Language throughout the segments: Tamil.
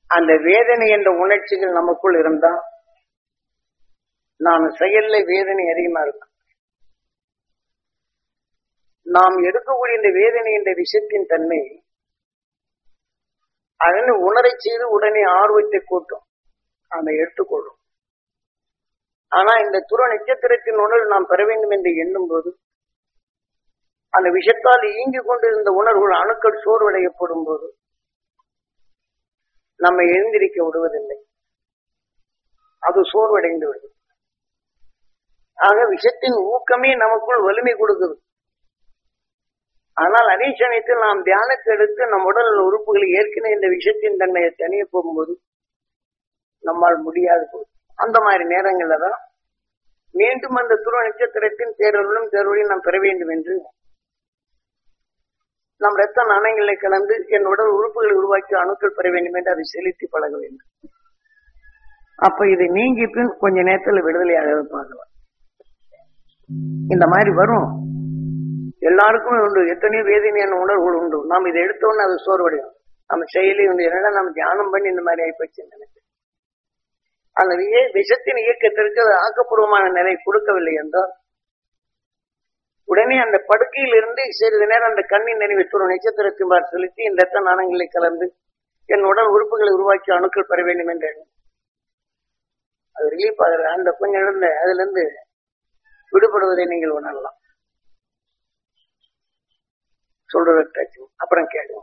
அந்த வேதனை என்ற உணர்ச்சிகள் நமக்குள் இருந்தா நாம் செயல்ல வேதனை அதிகமா இருக்கும் நாம் எடுக்கக்கூடிய இந்த வேதனை என்ற விஷயத்தின் தன்மை அதனை உணரச் செய்து உடனே ஆர்வத்தை கூட்டும் அதை எடுத்துக்கொள்ளும் ஆனா இந்த துற நட்சத்திரத்தின் உணர்வு நாம் பெற வேண்டும் என்று எண்ணும் போது அந்த விஷத்தால் இயங்கிக் கொண்டிருந்த உணர்வுகள் அணுக்கள் சோர்வடையப்படும் போது நம்மை எழுந்திருக்க விடுவதில்லை அது சோர்வடைந்து விடுது ஆக விஷத்தின் ஊக்கமே நமக்குள் வலிமை கொடுக்குது ஆனால் அதே சமயத்தில் நாம் தியானத்தை எடுத்து நம் உடல் உறுப்புகளை ஏற்கனவே இந்த விஷயத்தின் தன்மையை தனிய போகும்போது நம்மால் முடியாது போகுது அந்த மாதிரி நேரங்கள்ல தான் மீண்டும் அந்த துருவ நட்சத்திரத்தின் பேரொருளும் பேரொழியும் நாம் பெற வேண்டும் என்று நம் ரத்த நாணயங்களை கலந்து என் உடல் உறுப்புகளை உருவாக்கி அணுக்கள் பெற வேண்டும் என்று அதை செலுத்தி பழக வேண்டும் அப்ப இதை நீங்கி பின் கொஞ்ச நேரத்தில் விடுதலையாக பார்க்கலாம் இந்த மாதிரி வரும் எல்லாருக்குமே உண்டு எத்தனையோ வேதனையான உணர்வுகள் உண்டு நாம் இதை எடுத்தோன்னு அது சோர்வடையும் நம்ம செயலி உண்டு என்னடா நம்ம தியானம் பண்ணி இந்த மாதிரி ஆயிப்போச்சு நினைச்சு அந்த விஷத்தின் இயக்கத்திற்கு அது ஆக்கப்பூர்வமான நிலை கொடுக்கவில்லை என்றால் உடனே அந்த படுக்கையில் இருந்து சிறிது நேரம் அந்த கண்ணின் நினைவு துறை நட்சத்திரத்தின் பார் செலுத்தி இந்த ரத்த நாணங்களை கலந்து என் உடல் உறுப்புகளை உருவாக்கி அணுக்கள் பெற வேண்டும் என்று அது ரிலீஃப் ஆகிற அந்த கொஞ்சம் இருந்த அதுல இருந்து விடுபடுவதை நீங்கள் உணரலாம் சொல்றது அப்புறம் கேளுங்க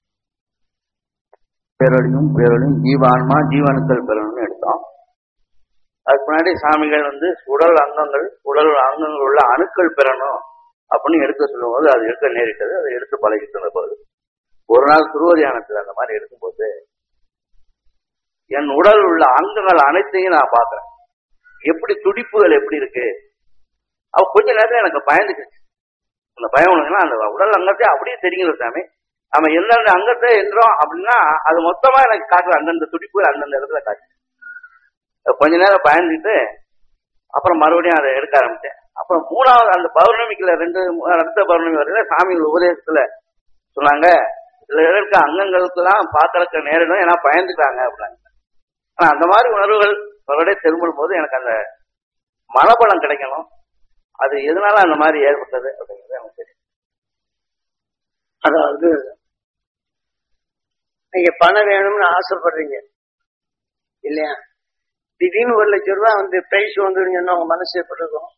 பேரொழியும் பேரொழியும் ஜீவான்மா ஜீவனுக்கள் பெறணும்னு எடுத்தோம் அதுக்கு முன்னாடி சாமிகள் வந்து உடல் அங்கங்கள் உடல் அங்கங்கள் உள்ள அணுக்கள் பெறணும் அப்படின்னு எடுக்க சொல்லும்போது அது எடுக்க நேரிட்டது அதை எடுத்து பழகிட்டு இருந்த போது ஒரு நாள் துருவதியானத்தில் அந்த மாதிரி எடுக்கும்போது என் உடல் உள்ள அங்கங்கள் அனைத்தையும் நான் பார்க்கிறேன் எப்படி துடிப்புகள் எப்படி இருக்கு அவ கொஞ்ச நேரத்துல எனக்கு பயந்துக்குச்சு அந்த பயம் உனக்குன்னா அந்த உடல் அங்கத்தை அப்படியே தெரியுங்க சாமி நம்ம எந்தெந்த அங்கத்தை என்றோம் அப்படின்னா அது மொத்தமா எனக்கு காட்டுற அந்தந்த துடிப்புகள் அந்தந்த இடத்துல காட்டு கொஞ்ச நேரம் பயந்துட்டு அப்புறம் மறுபடியும் அதை எடுக்க ஆரம்பிச்சேன் அப்புறம் மூணாவது அந்த பௌர்ணமிக்குல ரெண்டு அடுத்த பௌர்ணமி வரையில சாமிகள் உபதேசத்துல சொன்னாங்க இதுல இருக்க அங்கங்களுக்கெல்லாம் பார்க்கறக்க நேரிடும் ஏன்னா பயந்துக்கிறாங்க அப்படின்னாங்க ஆனா அந்த மாதிரி உணர்வுகள் மறுபடியும் திரும்பும் போது எனக்கு அந்த மனபலம் கிடைக்கணும் அது எதனால அந்த மாதிரி ஏற்பட்டது அப்படிங்கிறது எனக்கு தெரியும் அதாவது நீங்க பணம் வேணும்னு ஆசைப்படுறீங்க இல்லையா திடீர்னு ஒரு லட்சம் ரூபாய் வந்து பிரைஸ் வந்துருன்னு சொன்னா உங்க மனசு எப்படி இருக்கும்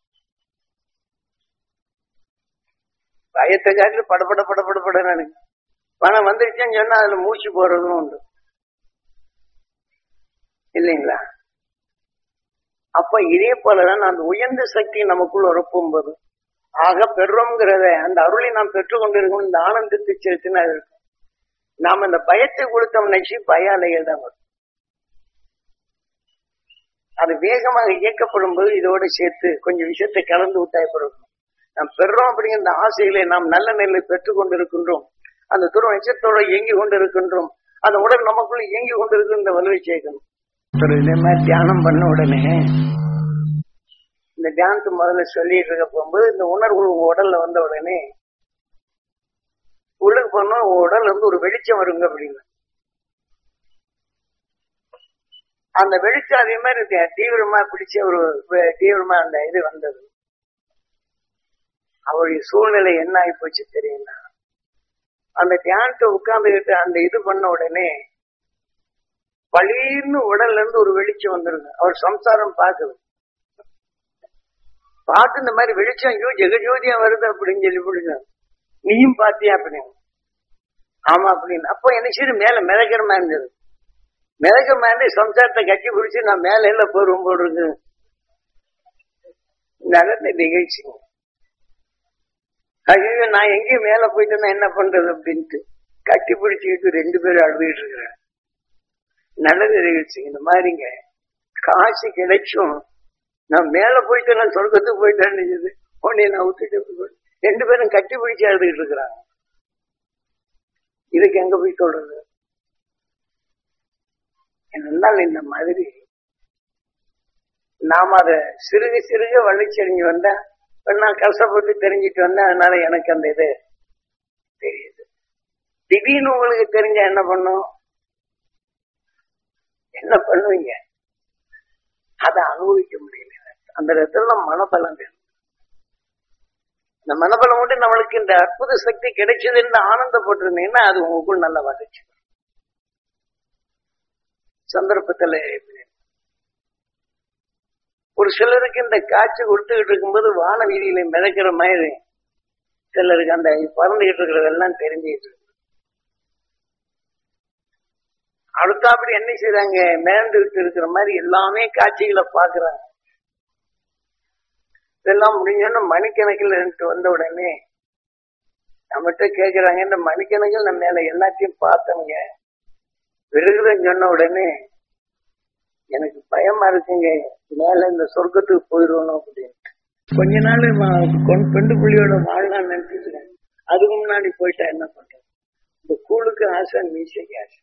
பயத்தை காட்டில படப்பட படப்பட பட எனக்கு பணம் வந்துருச்சுன்னு சொன்னா அதுல மூச்சு போறதும் உண்டு இல்லைங்களா அப்ப இதே போலதான் அந்த உயர்ந்த சக்தி நமக்குள் உறப்பும்போது ஆக பெற்றோங்கிறத அந்த அருளை நாம் பெற்றுக்கொண்டிருக்கோம் இந்த ஆனந்தத்தை செலுத்தினா இருக்கும் நாம் அந்த பயத்தை கொடுத்தோம் நினைச்சு பய அலைகள் தான் வரும் அது வேகமாக இயக்கப்படும் போது இதோடு சேர்த்து கொஞ்சம் விஷயத்தை கலந்து விட்டாய் பிறகு நாம் பெறோம் அப்படிங்கிற அந்த ஆசைகளை நாம் நல்ல நெல்லை பெற்றுக் கொண்டிருக்கின்றோம் அந்த துருவ நட்சத்தோட இயங்கி கொண்டிருக்கின்றோம் அந்த உடல் நமக்குள்ள இயங்கி கொண்டிருக்கிற இந்த வலுவை சேர்க்கணும் இதே மாதிரி தியானம் பண்ண உடனே இந்த தியானத்து முதல்ல சொல்லிட்டு இருக்க போகும்போது இந்த உணர்வு உங்க உடல்ல வந்த உடனே உள்ளுக்கு போனா உங்க உடல்ல இருந்து ஒரு வெளிச்சம் வருங்க அப்படின்னு அந்த வெளிச்சம் அதே மாதிரி தீவிரமா பிடிச்ச ஒரு தீவிரமா அந்த இது வந்தது அவருடைய சூழ்நிலை என்ன ஆகி போச்சு தெரியுமா அந்த தியானத்தை உட்கார்ந்துகிட்டு அந்த இது பண்ண உடனே பளிர்னு உடல்ல இருந்து ஒரு வெளிச்சம் வந்துருங்க அவர் சம்சாரம் பாக்குது பார்த்து இந்த மாதிரி வெளிச்சம் ஐயோ ஜெகஜோதியா வருது அப்படின்னு சொல்லி பிடிங்க நீயும் பாத்தியா அப்படின்னு ஆமா அப்படின்னு அப்போ என்ன சரி மேல மிதக்கிற மாதிரி இருந்தது மிதக்கிற மாதிரி சம்சாரத்தை கட்டி பிடிச்சி நான் மேல எல்லாம் போடுவோம் போடுறது நடந்த நிகழ்ச்சி ஐயோ நான் எங்கேயும் மேல போயிட்டேன்னா என்ன பண்றது அப்படின்ட்டு கட்டி பிடிச்சிக்கிட்டு ரெண்டு பேரும் அழுதுகிட்டு இருக்கிறேன் நல்லது நிகழ்ச்சி இந்த மாதிரிங்க காசு கிடைச்சும் நான் மேல போயிட்டு நான் சொர்க்கத்துக்கு போயிட்டேன்னு உடனே நான் விட்டுட்டு ரெண்டு பேரும் கட்டி பிடிச்சு அழுதுகிட்டு இருக்கிறாங்க இதுக்கு எங்க போய் சொல்றது என்னால் இந்த மாதிரி நாம அதை சிறுக சிறுக வளர்ச்சியடைஞ்சு வந்தா நான் கஷ்டப்பட்டு தெரிஞ்சிட்டு வந்தேன் அதனால எனக்கு அந்த இது தெரியுது திடீர்னு உங்களுக்கு தெரிஞ்சா என்ன பண்ணும் என்ன பண்ணுவீங்க அதை அனுபவிக்க முடியல அந்த இடத்துல மனபலம் வேணும் இந்த மனபலம் கொண்டு நம்மளுக்கு இந்த அற்புத சக்தி கிடைச்சது என்று ஆனந்தப்பட்டிருந்தீங்கன்னா அது உங்களுக்குள் நல்ல வந்துச்சு சந்தர்ப்பத்துல ஒரு சிலருக்கு இந்த காட்சி கொடுத்துக்கிட்டு இருக்கும்போது வான வீதியில மிதக்கிற மாதிரி சிலருக்கு அந்த பறந்துகிட்டு இருக்கிறதெல்லாம் தெரிஞ்சுக்கிட்டு இருக்கு அடுத்தாப்படி என்ன செய்றாங்க மேந்துகிட்டு இருக்கிற மாதிரி எல்லாமே காட்சிகளை பாக்குறாங்க இதெல்லாம் முடிஞ்சோன்னு மணிக்கணக்கில் இருந்து வந்த உடனே நம்மகிட்ட கேக்குறாங்க இந்த மணிக்கணக்கில் நம்ம மேல எல்லாத்தையும் பார்த்தவங்க விருதுன்னு சொன்ன உடனே எனக்கு பயமா இருக்குங்க மேல இந்த சொர்க்கத்துக்கு போயிடுவோம் அப்படின்ட்டு கொஞ்ச நாள் பெண்டு புள்ளியோட வாழலாம் நினைச்சிட்டு அதுக்கு முன்னாடி போயிட்டா என்ன பண்றது இந்த கூழுக்கு ஆசை மீசைக்கு ஆசை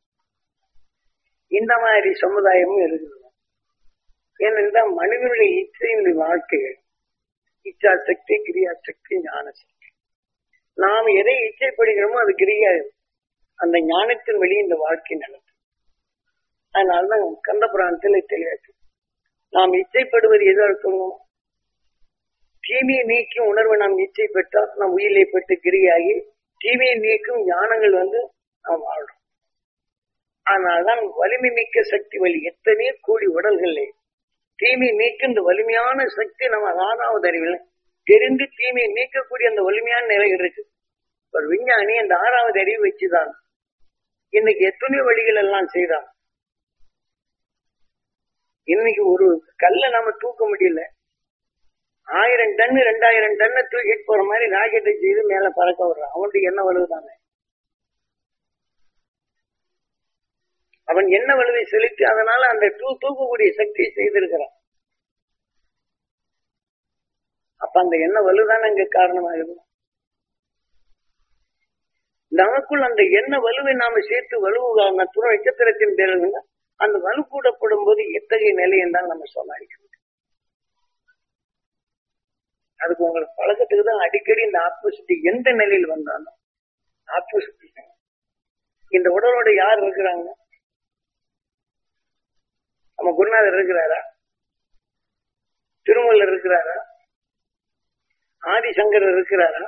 இந்த மாதிரி சமுதாயமும் இருக்குது ஏனென்றால் மனிதனுடைய இச்சையினுடைய வாழ்க்கைகள் இச்சா சக்தி கிரியா சக்தி ஞான சக்தி நாம் எதை இச்சைப்படுகிறோமோ அது கிரியா அந்த ஞானத்தின் வழி இந்த வாழ்க்கை நடக்கும் அதனாலதான் கந்த புராணத்தில் தெளிவாச்சு நாம் இச்சைப்படுவது எது அர்த்தமோ தீமையை நீக்கும் உணர்வை நாம் இச்சை பெற்றால் நாம் உயிரை பெற்று கிரியாகி தீமையை நீக்கும் ஞானங்கள் வந்து நாம் வாழ்றோம் அதனால்தான் வலிமை மிக்க சக்தி வழி எத்தனையோ கூடி உடல்களே தீமை நீக்கும் இந்த வலிமையான சக்தி நம்ம ஆறாவது அறிவில் தெரிந்து தீமையை நீக்கக்கூடிய அந்த வலிமையான நிலைகள் இருக்கு ஒரு விஞ்ஞானி அந்த ஆறாவது அறிவு வச்சுதான் இன்னைக்கு எத்தனையோ வழிகள் எல்லாம் செய்தான் இன்னைக்கு ஒரு கல்லை நாம தூக்க முடியல ஆயிரம் டன்னு ரெண்டாயிரம் டன்னு தூக்கிட்டு போற மாதிரி ராக்கெட்டை செய்து மேல பறக்க விடுறான் அவனுக்கு என்ன வலுவுதானே அவன் என்ன வலுவை செலுத்தி அதனால அந்த தூ தூக்கக்கூடிய சக்தியை செய்திருக்கிறான் அப்ப அந்த என்ன வலுதானே அங்க காரணமாகுது நமக்குள் அந்த என்ன வலுவை நாம சேர்த்து வலுவு துணை நட்சத்திரத்தின் பேருங்க அந்த வலு கூடப்படும் போது எத்தகைய நிலை என்றால் நம்ம சமாளிக்க முடியும் அதுக்கு உங்களுக்கு பழக்கத்துக்கு தான் அடிக்கடி இந்த ஆப்போசிட்டி எந்த நிலையில் வந்தாலும் ஆப்போசிட்டி இந்த உடலோட யார் இருக்கிறாங்க நம்ம குருநாதர் இருக்கிறாரா திருமலர் இருக்கிறாரா ஆதிசங்கர் இருக்கிறாரா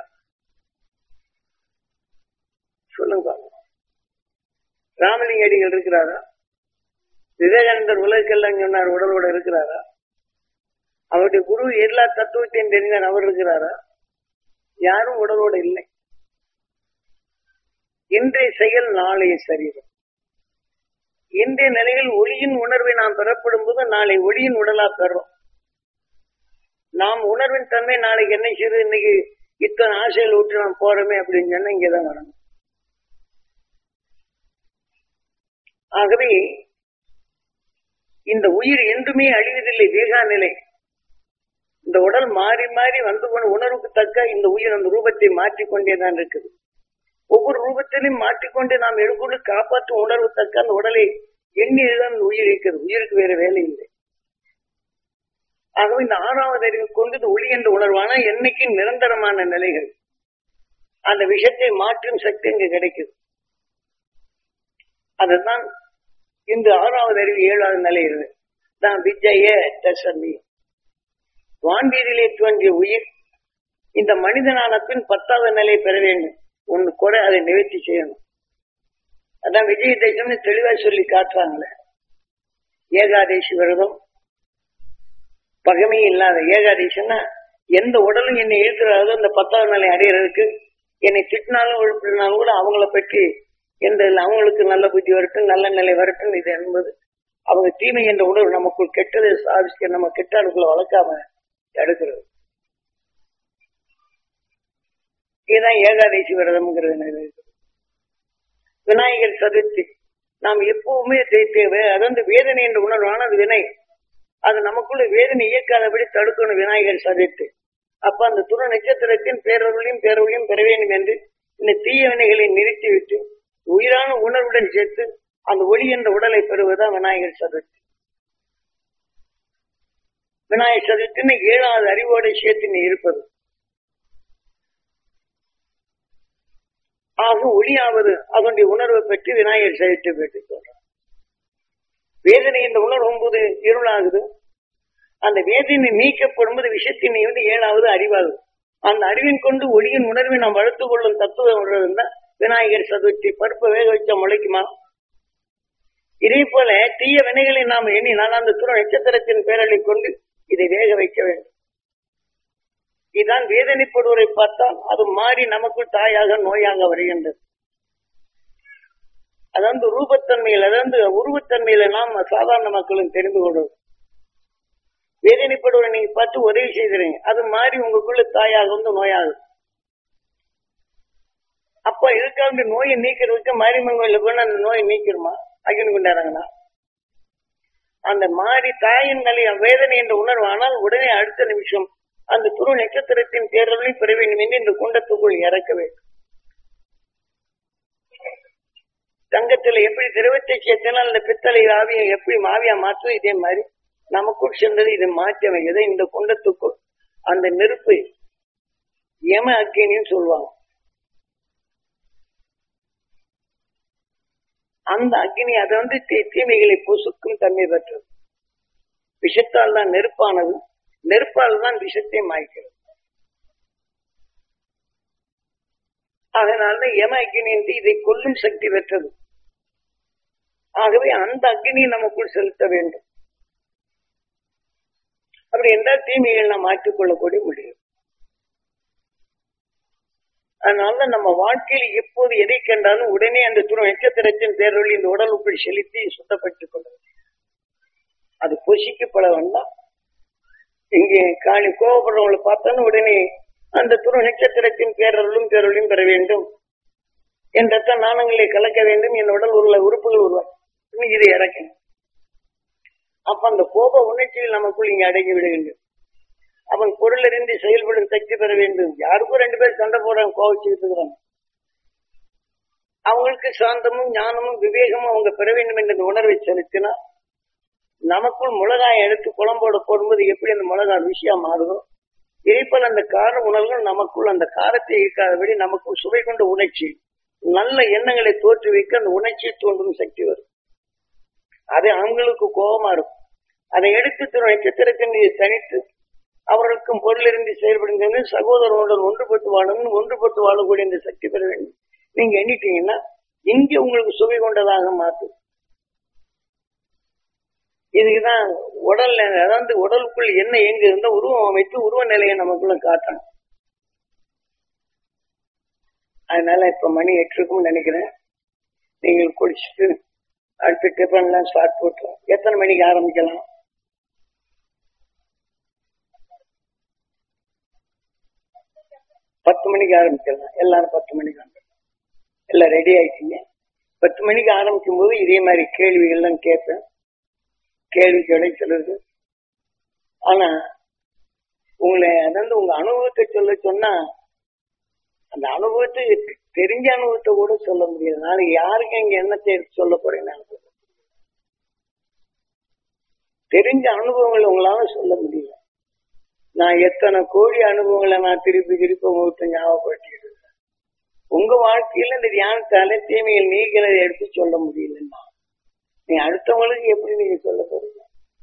சொல்லுங்க ராமலிங்க அடிகள் இருக்கிறாரா விவேகானந்தர் உலகெல்லாம் சொன்னார் உடலோட இருக்கிறாரா அவருடைய குரு எல்லா தத்துவத்தையும் தெரிந்தார் அவர் இருக்கிறாரா யாரும் உடலோட இல்லை இன்றைய செயல் நாளைய சரீரம் இன்றைய நிலையில் ஒளியின் உணர்வை நாம் பெறப்படும் போது நாளை ஒளியின் உடலா பெறோம் நாம் உணர்வின் தன்மை நாளைக்கு என்ன செய்யுது இன்னைக்கு இத்தனை ஆசையில் விட்டு நாம் போறோமே அப்படின்னு சொன்னா இங்கதான் வரணும் ஆகவே இந்த உயிர் என்றுமே அழிவதில்லை வேகா நிலை இந்த உடல் மாறி மாறி வந்து போன உணர்வுக்கு தக்க இந்த உயிர் அந்த ரூபத்தை மாற்றிக்கொண்டேதான் இருக்குது ஒவ்வொரு ரூபத்திலையும் மாற்றிக்கொண்டு நாம் எடுக்கொண்டு காப்பாற்றும் உணர்வு தக்க அந்த உடலை எண்ணிதான் அந்த உயிர் இருக்கிறது உயிருக்கு வேற வேலை இல்லை ஆகவே இந்த ஆறாவது அறிவு கொண்டு இந்த ஒளி என்ற உணர்வான என்னைக்கு நிரந்தரமான நிலைகள் அந்த விஷயத்தை மாற்றும் சக்தி இங்கு கிடைக்குது அதுதான் இந்த ஆறாவது அறிவு ஏழாவது நிலை இருக்கு தான் விஜய தசமி வான்வீதியிலே தோன்றிய உயிர் இந்த மனிதனான பின் பத்தாவது நிலை பெற வேண்டும் ஒன்னு கூட அதை நிவர்த்தி செய்யணும் அதான் விஜயதசமி தெளிவா சொல்லி காட்டுறாங்களே ஏகாதேசி விரதம் பகமே இல்லாத ஏகாதேசம்னா எந்த உடலும் என்னை இழுக்கிறாரோ அந்த பத்தாவது நிலை அடையிறதுக்கு என்னை திட்டினாலும் ஒழுப்பினாலும் கூட அவங்கள பற்றி எந்த அவங்களுக்கு நல்ல புத்தி வரட்டும் நல்ல நிலை வரட்டும் இது என்பது அவங்க தீமை என்ற உணர்வு நமக்குள் கெட்டதை சாதிச்சு நம்ம கெட்ட அடுக்குள்ள வளர்க்காம தடுக்கிறது இதுதான் ஏகாதேசி விரதம்ங்கிறது விநாயகர் சதுர்த்தி நாம் எப்பவுமே தேவை அதாவது வேதனை என்ற உணர்வான அது வினை அது நமக்குள்ள வேதனை இயக்காதபடி தடுக்கணும் விநாயகர் சதுர்த்தி அப்ப அந்த துண நட்சத்திரத்தின் பேரொருளையும் பேரொழியும் பெற வேண்டும் என்று இந்த தீய வினைகளை நிறுத்திவிட்டு உயிரான உணர்வுடன் சேர்த்து அந்த ஒளி என்ற உடலை பெறுவதுதான் விநாயகர் சதுர்த்தி விநாயகர் சதுர்த்தின்னு ஏழாவது அறிவோட சேர்த்து நீ இருப்பது ஆக ஒளியாவது அதனுடைய உணர்வை பற்றி விநாயகர் சதுர்த்தி பெற்று சொல்றார் வேதனை என்ற உணர்வும் போது இருளாகுது அந்த வேதனை நீக்கப்படும்போது விஷயத்தினை வந்து ஏழாவது அறிவாகுது அந்த அறிவின் கொண்டு ஒளியின் உணர்வை நாம் வளர்த்துக் கொள்ளும் தத்துவம் இருந்தா விநாயகர் சதுர்த்தி பருப்பை வேக வச்சா முளைக்குமா இதே போல தீய வினைகளை நாம் எண்ணினால் அந்த துறை நட்சத்திரத்தின் பேரலை கொண்டு இதை வேக வைக்க வேண்டும் இதுதான் வேதனைப்படுவரை பார்த்தால் அது மாறி நமக்குள் தாயாக நோயாக வருகின்றது அதாவது ரூபத்தன்மையில் அதாவது உருவத்தன்மையில நாம் சாதாரண மக்களும் தெரிந்து கொள்வது வேதனைப்படுவரை நீங்க பார்த்து உதவி செய்கிறீங்க அது மாறி உங்களுக்குள்ள தாயாக வந்து நோயாகும் அப்ப இதுக்காக இந்த நோயை நீக்கிறதுக்கு மாரியம்மன் கோயில போய் அந்த நோயை நீக்கிருமா அகின் கொண்டாடுறாங்கன்னா அந்த மாறி தாயின் நிலைய வேதனை என்ற உணர்வு ஆனால் உடனே அடுத்த நிமிஷம் அந்த துரு நட்சத்திரத்தின் தேர்தலை பெற வேண்டும் என்று இந்த குண்டத்துக்குள் இறக்க வேண்டும் தங்கத்துல எப்படி திரவத்தை சேர்த்தனால் அந்த பித்தளை ஆவியை எப்படி மாவியா மாற்றும் இதே மாதிரி நமக்குள் சென்றது இதை மாற்ற வேண்டியது இந்த குண்டத்துக்குள் அந்த நெருப்பு யம அக்கினின்னு சொல்லுவாங்க அந்த அக்னி அதை வந்து தீ- தீமைகளை பொசுக்கும் தன்மை பெற்றது விஷத்தால் தான் நெருப்பானது நெருப்பால் தான் விஷத்தை மாய்க்கிறது அதனால யம அக்னி என்று இதை கொல்லும் சக்தி பெற்றது ஆகவே அந்த அக்னியை நமக்குள் செலுத்த வேண்டும் அப்படி என்றால் தீமைகள் நாம் மாற்றிக்கொள்ளக்கூடிய முடியும் அதனால நம்ம வாழ்க்கையில் எப்போது எதை கண்டாலும் உடனே அந்த துணை நட்சத்திரத்தின் பேரொழி இந்த உடலுக்குள் செலுத்தி சுத்தப்பட்டுக் கொள்ள வேண்டும். அது பொசிக்கப்பட வேண்டாம் இங்கே காணி கோபப்படுறவங்களை பார்த்தாலும் உடனே அந்த துணை நட்சத்திரத்தின் பேரருளும் பேரொழியும் பெற வேண்டும் என் ரத்த நாணங்களை கலக்க வேண்டும் என் உடல் உள்ள உறுப்புகள் உருவாக்கும் இதை இறக்கணும் அப்ப அந்த கோப உணர்ச்சியில் நமக்குள் இங்கே அடங்கி விடுகின்றது அவன் பொருள் அறிந்து செயல்படும் சக்தி பெற வேண்டும் யாருக்கும் ரெண்டு பேர் சண்டை போடுறாங்க கோவிச்சுக்கிட்டு இருக்கிறாங்க அவங்களுக்கு சாந்தமும் ஞானமும் விவேகமும் அவங்க பெற வேண்டும் என்ற இந்த உணர்வை செலுத்தினா நமக்குள் மிளகாயை எடுத்து குழம்போட போடும்போது எப்படி அந்த மிளகாய் ருசியா மாறுதோ இதேபோல் அந்த கார உணர்வுகள் நமக்குள் அந்த காரத்தை ஈர்க்காதபடி நமக்குள் சுவை கொண்ட உணர்ச்சி நல்ல எண்ணங்களை தோற்றுவிக்க அந்த உணர்ச்சியை தோன்றும் சக்தி வரும் அது அவங்களுக்கு கோபமா இருக்கும் அதை எடுத்து திரு நட்சத்திரத்தின் மீது தனித்து அவர்களுக்கும் பொருளிருந்து செயல்படுங்க சகோதரனுடன் ஒன்றுபட்டு வாழணும் ஒன்றுபட்டு வாழக்கூடிய இந்த சக்தி பெற வேண்டும் நீங்க எண்ணிட்டீங்கன்னா இங்கே உங்களுக்கு சுவை கொண்டதாக மாற்றும் இதுக்குதான் உடல் அதாவது உடலுக்குள் என்ன எங்க இருந்தா உருவம் அமைத்து உருவ நிலையை நமக்குள்ள காட்டணும் அதனால இப்ப மணி எட்டு இருக்கும்னு நினைக்கிறேன் நீங்கள் குடிச்சிட்டு அடுத்து டிஃபன்லாம் ஸ்டார்ட் போட்டுரும் எத்தனை மணிக்கு ஆரம்பிக்கலாம் பத்து மணிக்கு ஆரம்பிச்சிடலாம் எல்லாரும் பத்து மணிக்கு ஆரம்பிக்கலாம் எல்லாம் ரெடி ஆயிட்டீங்க பத்து மணிக்கு ஆரம்பிக்கும் போது இதே மாதிரி கேள்விகள்லாம் கேட்பேன் கேள்வி கிடைக்கிறது ஆனா உங்களை அதாவது உங்க அனுபவத்தை சொல்ல சொன்னா அந்த அனுபவத்தை தெரிஞ்ச அனுபவத்தை கூட சொல்ல முடியாது நாளைக்கு யாருக்கு இங்க என்னத்தை எடுத்து சொல்ல போறீங்க தெரிஞ்ச அனுபவங்களை உங்களால சொல்ல முடியல நான் எத்தனை கோடி அனுபவங்களை நான் திருப்பி திருப்பி உங்கள்கிட்ட ஞாபகப்படுத்திட்டு இருக்கேன் உங்க வாழ்க்கையில இந்த தியானத்தால தீமைகள் நீக்கிறதை எடுத்து சொல்ல முடியலன்னா நீ அடுத்தவங்களுக்கு எப்படி நீங்க சொல்ல போறீங்க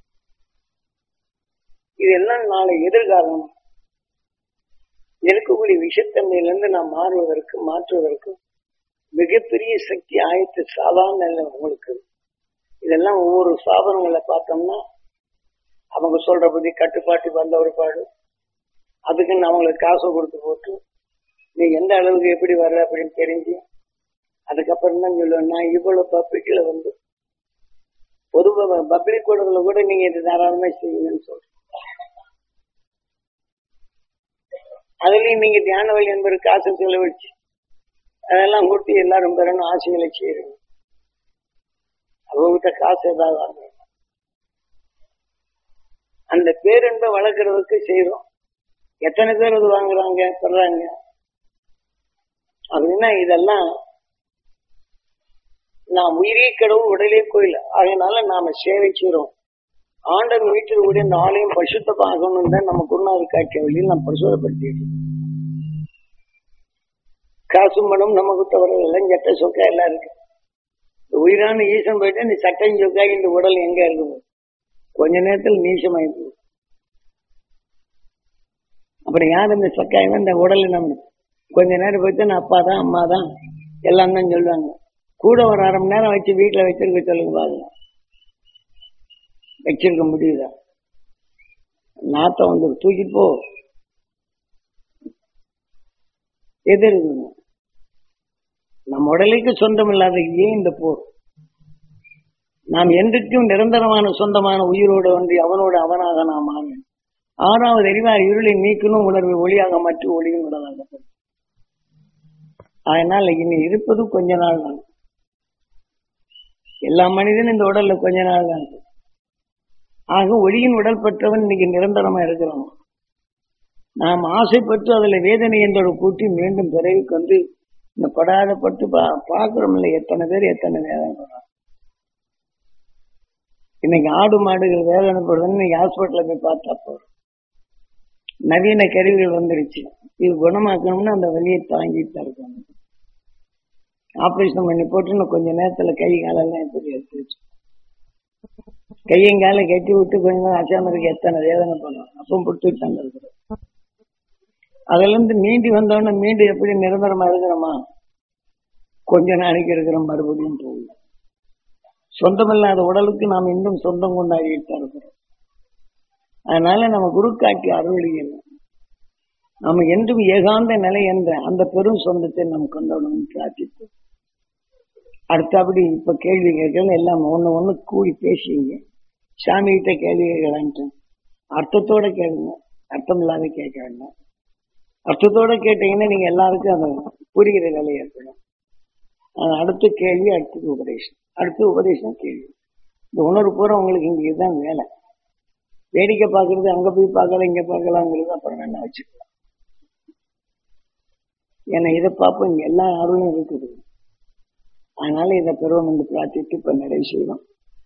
இதெல்லாம் நாளை எதிர்காலம் இருக்கக்கூடிய விஷத்தன்மையிலிருந்து நாம் மாறுவதற்கு மாற்றுவதற்கு மிகப்பெரிய சக்தி ஆயத்து சாதாரண நிலை உங்களுக்கு இதெல்லாம் ஒவ்வொரு சாதனங்களை பார்த்தோம்னா அவங்க சொல்றபடி கட்டுப்பாட்டு வந்த ஒரு பாடு அதுக்குன்னு அவங்களுக்கு காசை கொடுத்து போட்டு நீ எந்த அளவுக்கு எப்படி வர்ற அப்படின்னு தெரிஞ்சு அதுக்கப்புறம் தான் சொல்லுவேன் நான் இவ்வளவு பப்ளிக்ல வந்து பொதுவாக பப்ளிக் கூடத்துல கூட நீங்க இது தாராளமா செய்யுங்கன்னு சொல்றேன் அதுலயும் நீங்க தியான வழி என்பது காசு செலவழிச்சு அதெல்லாம் கொடுத்து எல்லாரும் பெறணும் ஆசைகளை செய்யணும் அவங்ககிட்ட காசு ஏதாவது வாங்கணும் அந்த பேரன்பை வளர்க்கறதுக்கு செய்யறோம் எத்தனை பேர் அது வாங்குறாங்க பெறாங்க அப்படின்னா இதெல்லாம் நாம் உயிரே கடவுள் உடலே கோயில் அதனால நாம சேவை செய்யறோம் ஆண்டவன் வீட்டில் கூட இந்த ஆலயம் பசுத்தமாகணும் தான் நம்ம குருநாதர் காட்டிய வழியில் நாம் பரிசோதப்படுத்திட்டு காசும் பணம் நமக்கு தவிர எல்லாம் கெட்ட சொக்கா எல்லாம் இருக்கு உயிரான ஈசன் போயிட்டு இந்த சட்டம் சொக்காகி இந்த உடல் எங்க இருக்குது கொஞ்ச நேரத்தில் நீசமாயிருக்கு அப்படி யார் இந்த சக்காயம் இந்த உடலை நம்ம கொஞ்ச நேரம் போயிட்டு நான் அப்பா தான் அம்மா தான் எல்லாம் தான் சொல்லுவாங்க கூட ஒரு அரை மணி நேரம் வச்சு வீட்டுல வச்சிருக்க சொல்லுங்க பாருங்க வச்சிருக்க முடியுதா நாத்தம் வந்து தூக்கிட்டு போ எது இருக்குங்க நம் உடலுக்கு சொந்தம் இல்லாத ஏன் இந்த போர் நாம் என்றைக்கும் நிரந்தரமான சொந்தமான உயிரோடு ஒன்றி அவனோடு அவனாக நாம் ஆக ஆறாவது அறிவார் இருளை நீக்கணும் உணர்வை ஒளியாக மாற்றி ஒளியும் உடலாக அதனால இனி இருப்பது கொஞ்ச நாள் தான் எல்லா மனிதனும் இந்த உடல்ல கொஞ்ச நாள் தான் ஆக ஒளியின் உடல் பெற்றவன் இன்னைக்கு நிரந்தரமா இருக்கிறோம் நாம் ஆசைப்பட்டு அதுல வேதனை என்றோட கூட்டி மீண்டும் பிறகு கொண்டு இந்த படாத பட்டு பா பார்க்கிறோம் இல்லை எத்தனை பேர் எத்தனை வேதனைப்படுறாங்க இன்னைக்கு ஆடு மாடுகள் வேதனைப்படுறதுன்னு இன்னைக்கு ஹாஸ்பிட்டல்ல போய் பார்த்தா போறோம் நவீன கருவிகள் வந்துருச்சு இது குணமாக்கணும்னா அந்த வலியை தாங்கிட்டு தான் இருக்கணும் ஆபரேஷன் பண்ணி போட்டு இன்னும் கொஞ்ச நேரத்துல கை காலெல்லாம் எப்படி எடுத்து வச்சு கையும் காலை கட்டி விட்டு கொஞ்ச நேரம் அசாம இருக்கு எத்தனை வேதனை பண்ணும் அப்பவும் புட்டு வச்சாங்க இருக்கிறோம் அதுல இருந்து மீண்டு வந்தோடனே மீண்டு எப்படி நிரந்தரமா இருக்கிறோமா கொஞ்ச நாளைக்கு இருக்கிறோம் மறுபடியும் போகும் சொந்தமில்லாத உடலுக்கு நாம் இன்னும் சொந்தம் கொண்டாடிட்டு தான் இருக்கிறோம் அதனால நம்ம குரு காட்டி அருளியல் நம்ம என்றும் ஏகாந்த நிலை என்ற அந்த பெரும் சொந்தத்தை நாம் கொண்டாடணும் பிரார்த்தித்து அடுத்தபடி இப்ப கேள்வி கேட்கல எல்லாம் ஒண்ணு ஒண்ணு கூடி பேசிங்க சாமி கிட்ட கேள்வி கேட்கலான்ட்டு அர்த்தத்தோட கேளுங்க அர்த்தம் இல்லாத கேட்க வேண்டாம் அர்த்தத்தோட கேட்டீங்கன்னா நீங்க எல்லாருக்கும் அந்த புரிகிற நிலை ஏற்படும் அது அடுத்த கேள்வி அடுத்தது உபதேசம் அடுத்து உபதேசம் கேள்வி இந்த உணர்வு பூரா உங்களுக்கு இங்க இதுதான் வேலை வேடிக்கை பார்க்கறது அங்க போய் பார்க்கலாம் இங்க பார்க்கலாங்கிறது அப்புறம் வேணா வச்சுக்கலாம் ஏன்னா இதை பார்ப்போம் இங்க எல்லா அருளும் இருக்குது அதனால இதை பெறுவோம் என்று பிரார்த்தித்து இப்ப நிறைவு செய்வோம்